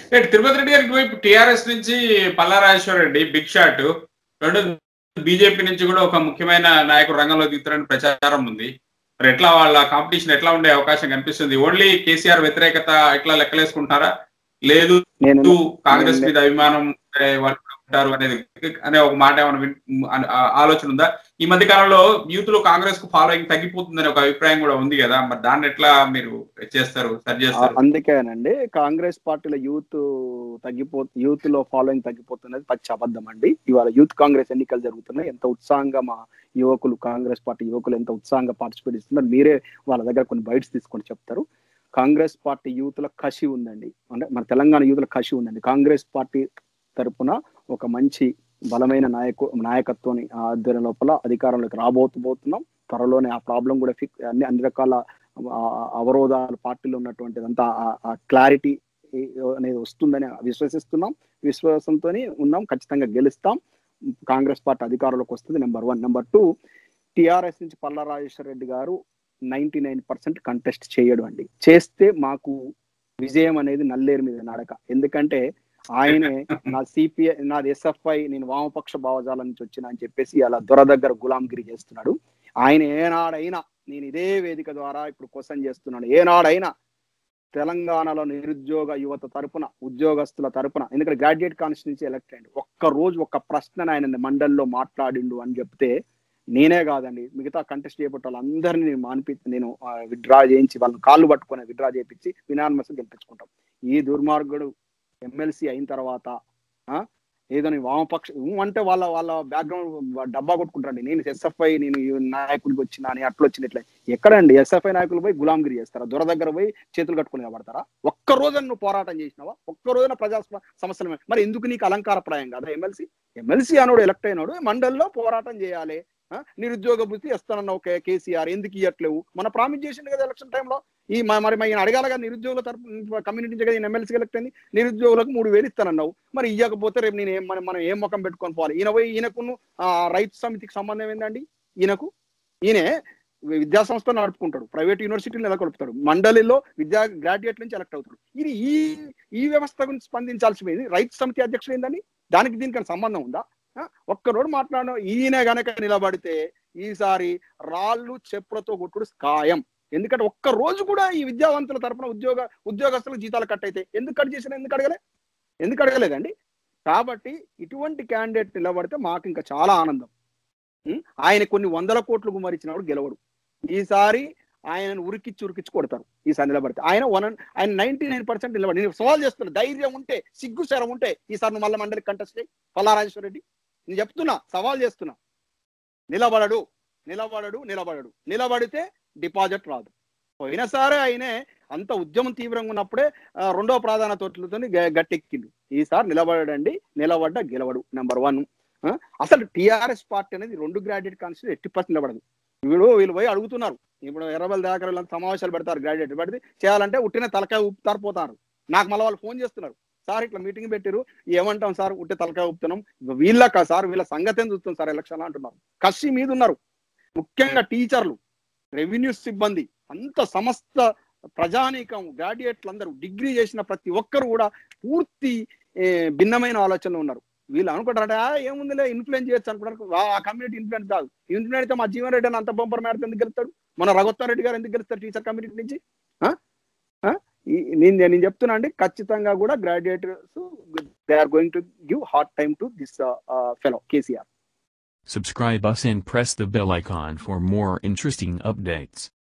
Right Tirupati Reddy గారికి వైపు TRS నుంచి పల్లారాజేశ్వర రెడ్డి బిగ్ షాట్ రెండు బీజేపీ నుంచి కూడా ఒక ముఖ్యమైన నాయకుడు రంగంలో దిగుతారని ప్రచారం ఉంది మరి ఎట్లా వాళ్ళ కాంపిటీషన్ ఎట్లా ఉండే అవకాశం కనిపిస్తుంది ఓన్లీ కేసీఆర్ వ్యతిరేకత ఎట్లా లెక్కలేసుకుంటారా లేదు నేను కాంగ్రెస్ నేను- మీద అభిమానం ఉంటే వాళ్ళు కూడా ఉంటారు అనేది అనే ఒక మాట ఏమైనా విన్- ఆ- ఆ- ఆలోచన ఉందా ఈ మధ్య కాలంలో యూత్ లో కాంగ్రెస్ కు ఫాలోయింగ్ తగ్గిపోతుందనే ఒక అభిప్రాయం కూడా ఉంది కదా మరి దాన్ని ఎట్లా మీరు చేస్తారు సరి చేస్తారు అందుకేనండి కాంగ్రెస్ పార్టీలో యూత్ తగ్గిపో యూత్ లో ఫాలోయింగ్ తగ్గిపోతున్నది పచ్చి అబద్ధం అండి ఇవాళ యూత్ కాంగ్రెస్ ఎన్నికలు జరుగుతున్నాయి ఎంత ఉత్సాహంగా మా యువకులు కాంగ్రెస్ పార్టీ యువకులు ఎంత ఉత్సాహంగా పార్టిసిపేట్ ఇస్తున్నారు మీరే వాళ్ళ దగ్గర కొన్ని బైట్స్ తీసుకొని చెప్తారు కాంగ్రెస్ పార్టీ యూత్ల కషి ఉందండి అంటే మన తెలంగాణ యూత్ల కషి ఉందండి కాంగ్రెస్ పార్టీ తరపున ఒక మంచి బలమైన నాయకు నాయకత్వం ఆధ్వర్యం లోపల అధికారంలోకి రాబోతుపోతున్నాం త్వరలోనే ఆ ప్రాబ్లం కూడా ఫిక్ అన్ని అన్ని రకాల ఆ, అవరోధాలు పార్టీలో ఉన్నటువంటిదంతా ఆ క్లారిటీ అనేది వస్తుందని విశ్వసిస్తున్నాం విశ్వాసంతో ఉన్నాం ఖచ్చితంగా గెలుస్తాం కాంగ్రెస్ పార్టీ అధికారంలోకి వస్తుంది number one number two TRS నుంచి పల్లా రాజేశ్వర రెడ్డి గారు నైన్టీ నైన్ పర్సెంట్ కంటెస్ట్ చేయడు అండి చేస్తే మాకు విజయం అనేది నల్లేరు మీద నడక ఎందుకంటే ఆయనే నా సిపిఐ నాది ఎస్ఎఫ్ఐ నేను వామపక్ష భావజాలం నుంచి వచ్చిన అని చెప్పేసి అలా దొర దగ్గర గులాంగిరి చేస్తున్నాడు ఆయన ఏనాడైనా నేను ఇదే వేదిక ద్వారా ఇప్పుడు క్వశ్చన్ చేస్తున్నాను ఏనాడైనా తెలంగాణలో నిరుద్యోగ యువత తరపున ఉద్యోగస్తుల తరపున ఎందుకంటే గ్రాడ్యుయేట్ కాన్స్టిట్యూన్సీ ఎలక్ట్ అయ్యండి ఒక్క రోజు ఒక్క ప్రశ్న ఆయన మండలిలో మాట్లాడిండు అని చెప్తే నేనే కాదండి మిగతా కంటెస్ట్ చేయబట్ట వాళ్ళందరినీ నేను మానిపి నేను విత్డ్రా చేయించి వాళ్ళని కాళ్ళు పట్టుకొని విత్డ్రా చేయించి వినానమస్ గెలిపించుకుంటాం ఈ దుర్మార్గుడు ఎమ్మెల్సీ అయిన తర్వాత ఆ, ఏదో నేను వామపక్ష ఊ అంటే వాళ్ళ వాళ్ళ బ్యాక్గ్రౌండ్ డబ్బా కొట్టుకుంటారండి నేను ఎస్ఎఫ్ఐ నేను ఈ నాయకుడికి వచ్చిన అని అట్లా వచ్చిన ఇట్లా ఎక్కడండి ఎస్ఎఫ్ఐ నాయకులు పోయి గులాంగిరి చేస్తారా దొర దగ్గర పోయి చేతులు కట్టుకుని కాబడతారా ఒక్క రోజున నువ్వు పోరాటం చేసినావా ఒక్క రోజున ప్రజా సమ- సమస్యల మీద మరి ఎందుకు నీకు అలంకారప్రాయం కదా ఎమ్మెల్సీ ఎమ్మెల్సీ అనోడు ఎలక్ట్ అయినాడు మండలిలో పోరాటం చేయాలి ఆ? నిరుద్యోగ భృతి ఇస్తానన్నావు కే- కేసీఆర్ ఎందుకు ఇవ్వట్లేవు మన ప్రామిస్ చేసిండు కదా ఎలక్షన్ టైంలో ఈ మ- మరి మరి ఈయన అడగాల కదా నిరుద్యోగుల తరపు కమ్యూనిటీ నుంచి కదా ఎమ్మెల్సీ ఎలక్ట్ అయింది నిరుద్యోగులకు మూడు వేలు ఇస్తానన్నావు మరి ఇవ్వకపోతే రేపు నేను ఏం మనం మనం ఏం ముఖం పెట్టుకొని పోవాలి ఈయన పోయి ఈయనకును ఆ రైతు సమితికి సంబంధం ఏందండి ఈయనకు ఈయనే విద్యా సంస్థ నడుపుకుంటాడు ప్రైవేట్ యూనివర్సిటీలు నెలకొల్పుతాడు మండలిలో విద్యా గ్రాడ్యుయేట్ నుంచి ఎలక్ట్ అవుతాడు ఇది ఈ ఈ వ్యవస్థ గురించి స్పందించాల్సి పోయింది రైతు సమితి అధ్యక్షుడు ఏందండి దానికి దీనికి సంబంధం ఉందా ఆ? ఒక్కరోడు మాట్లాడడం ఈయన గనక నిలబడితే ఈసారి రాళ్ళు చెప్పులతో కొట్టుడు ఖాయం ఎందుకంటే ఒక్క రోజు కూడా ఈ విద్యావంతుల తరపున ఉద్యోగ ఉద్యోగస్తులకు జీతాలు కట్ అయితే ఎందుకు కట్ చేసిన ఎందుకు అడగలే ఎందుకు అడగలేదండి కాబట్టి ఇటువంటి క్యాండిడేట్ నిలబడితే మాకు ఇంకా చాలా ఆనందం ఉం? ఆయన కొన్ని వందల కోట్లు గుమరించినప్పుడు గెలవడు ఈసారి ఆయనను ఉరికిచ్చి ఉరికిచ్చి కొడతారు ఈసారి నిలబడితే ఆయన వన్ ఆయన నైన్టీ నైన్ పర్సెంట్ నిలబడి నేను సవాల్ చేస్తున్నా ధైర్యం ఉంటే సిగ్గు శరం ఉంటే ఈసారి నువ్వు మళ్ళీ మండలికి కంటెస్ట్ చేయి పల్లారాజేశ్వర రెడ్డి నేను చెప్తున్నా సవాల్ చేస్తున్నా నిలబడడు నిలబడడు నిలబడడు నిలబడితే డిపాజిట్ రాదు పోయినసారి ఆయనే అంత ఉద్యమం తీవ్రంగా ఉన్నప్పుడే ఆ, రెండో ప్రాధాన్యత తోటలతో గట్టెక్కిండు ఈసారి నిలబడండి నిలబడ్డ గెలవడు నెంబర్ వన్ అసలు టిఆర్ఎస్ పార్టీ అనేది రెండు గ్రాడ్యుయేట్ కాన్స్టిట్యూట్ ఎట్టి పర్సెంట్ నిలబడదు వీడు వీళ్ళు పోయి అడుగుతున్నారు ఇప్పుడు ఎర్రబల్ దాకా వీళ్ళంతా సమావేశాలు పెడతారు గ్రాడ్యుయేట్ పెడితే చేయాలంటే ఉట్టిన తలకాయ ఊపుతారు పోతారు నాకు మళ్ళీ వాళ్ళు ఫోన్ చేస్తున్నారు సార్ ఇట్లా మీటింగ్ పెట్టారు ఏమంటాం సార్ ఉట్టి తలకాయ ఊపుతున్నాం వీళ్ళక సార్ వీళ్ళ సంగతి చూస్తాం సార్ ఎలక్షన్ అంటున్నారు కసి మీద ఉన్నారు ముఖ్యంగా టీచర్లు రెవెన్యూ సిబ్బంది అంత సమస్త ప్రజానీకం గ్రాడ్యుయేట్లు అందరూ డిగ్రీ చేసిన ప్రతి ఒక్కరు కూడా పూర్తి ఏ, భిన్నమైన ఆలోచనలు ఉన్నారు వీళ్ళు అనుకుంటారంటే "ఆ, ఏముందిలే ఇన్ఫ్లుయెన్స్ చేయొచ్చు అనుకుంటారు వా- ఆ కమ్యూనిటీ ఇన్ఫ్లుయెన్స్ కాదు ఇన్ఫ్లుయెన్స్ అయితే మా జీవన్ రెడ్డి అని అంత బొంపర్ మేడతో ఎందుకు గెలుస్తాడు మన రఘుత్తం రెడ్డి గారు ఎందుకు గెలుస్తారు టీచర్ కమ్యూనిటీ నుంచి ఆ? ఆ? ఈ- నేను నేను చెప్తున్నా అండి ఖచ్చితంగా కూడా graduates they are going to give hard time to this fellow KCR Subscribe us and press the bell icon for more interesting updates.